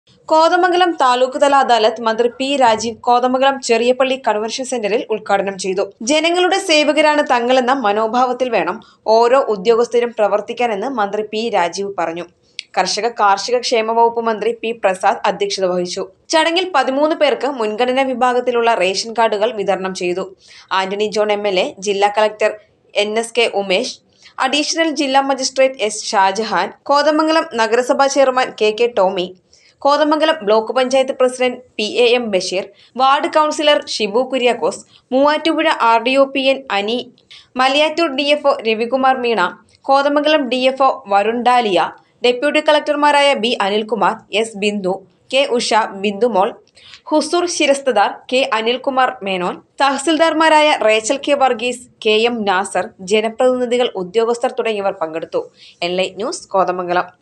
കോതമംഗലം താലൂക്ക് തല അദാലത്ത് മന്ത്രി P Rajeev Kothamangalam Cheriyapally convention സെന്ററിൽ ഉദ്ഘാടനം ചെയ്തു ജനങ്ങളുടെ സേവകരാണ് തങ്ങളെന്ന മനോഭാവത്തിൽ വേണം ഓരോ ഉദ്യോഗസ്ഥരും പ്രവർത്തിക്കാനെന്ന് മന്ത്രി പി രാജീവ് പറഞ്ഞു കർഷക കാർഷിക ക്ഷേമ വകുപ്പ് മന്ത്രി പി പ്രസാദ് അധ്യക്ഷത വഹിച്ചു ചടങ്ങിൽ പതിമൂന്ന് പേർക്ക് മുൻഗണനാ വിഭാഗത്തിലുള്ള റേഷൻ കാർഡുകൾ വിതരണം ചെയ്തു Antony John M L A ജില്ലാ collector N S K Umesh additional ജില്ലാ മജിസ്ട്രേറ്റ് എസ് ഷാജഹാൻ കോതമംഗലം നഗരസഭാ chairman K K Tomy Kothamangalam block panchayat president P A M Basheer ward councillor Shibu Kuriakose Muvattupuzha R D O P N Ani Malayattoor D F O Ravikumar Meena Kothamangalam D F O Varun Dalia deputy കളക്ടർമാരായ B Anilkumar S Bindu K Usha Bindumol Huzur Sheristadar K Anilkumar Menon തഹസിൽദാർമാരായ Rachel K Varghese K M Nazar ജനപ്രതിനിധികൾ ഉദ്യോഗസ്ഥർ തുടങ്ങിയവർ പങ്കെടുത്തു N light news Kothamangalam